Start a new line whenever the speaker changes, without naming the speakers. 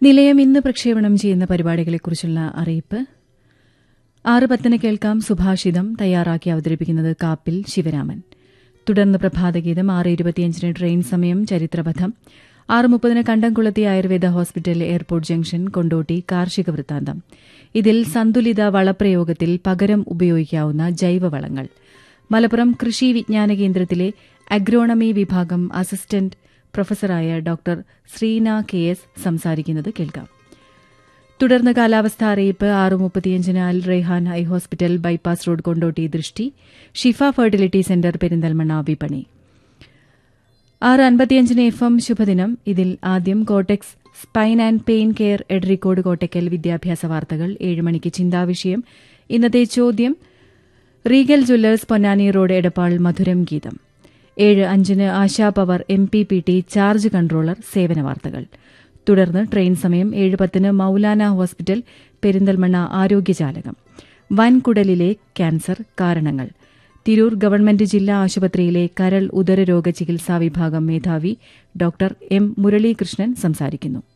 നിലയം ഇന്ന് പ്രക്ഷേപണം ചെയ്യുന്ന പരിപാടികളെക്കുറിച്ചുള്ള അറിയിപ്പ് ആറ് പത്തിന് കേൾക്കാം സുഭാഷിതം തയ്യാറാക്കി അവതരിപ്പിക്കുന്നത് കാപ്പിൽ ശിവരാമൻ തുടർന്ന് പ്രഭാതഗീതം ആറ് ഇരുപത്തിയഞ്ചിന് ട്രെയിൻ സമയം ചരിത്രപഥം ആറ് മുപ്പതിന് Kandamkulathy ayurveda hospital airport junction Kondotty കാർഷിക വൃത്താന്തം ഇതിൽ സന്തുലിത വളപ്രയോഗത്തിൽ പകരം ഉപയോഗിക്കാവുന്ന ജൈവവളങ്ങൾ മലപ്പുറം കൃഷി വിജ്ഞാന കേന്ദ്രത്തിലെ അഗ്രോണമി വിഭാഗം അസിസ്റ്റന്റ് പ്രൊഫസറായ ഡോക്ടർ ശ്രീന കെ എസ് സംസാരിക്കുന്നത് കേൾക്കാം തുടർന്ന് കാലാവസ്ഥ അറിയിപ്പ് ആറ് മുപ്പത്തിയഞ്ചിന് അൽ റെയ്ഹാൻ ഹൈ hospital bypass road Kondotty Drishti Shifa fertility centre Perinthalmanna വിപണി ആറ് അൻപത്തിയഞ്ചിന് എഫ് എം ശുഭദിനം ഇതിൽ ആദ്യം cortex spine and pain care Edarikode Kottakkal വിദ്യാഭ്യാസ വാർത്തകൾ ഏഴ് മണിക്ക് ചിന്താവിഷയം ഇന്നത്തെ ചോദ്യം regal jewellers Ponnani road Edappal മധുരം ഗീതം ഏഴ് അഞ്ചിന് Asha power M P P T charge controller സേവന വാർത്തകൾ തുടർന്ന് ട്രെയിൻ സമയം ഏഴ് പത്തിന് മൌലാന ഹോസ്പിറ്റൽ പെരിന്തൽമണ്ണ ആരോഗ്യജാലകം വൻകുടലിലെ ക്യാൻസർ കാരണങ്ങൾ തിരൂർ ഗവൺമെന്റ് ജില്ലാ ആശുപത്രിയിലെ കരൾ ഉദരരോഗ ചികിത്സാ വിഭാഗം മേധാവി ഡോക്ടർ എം മുരളീകൃഷ്ണൻ സംസാരിക്കുന്നു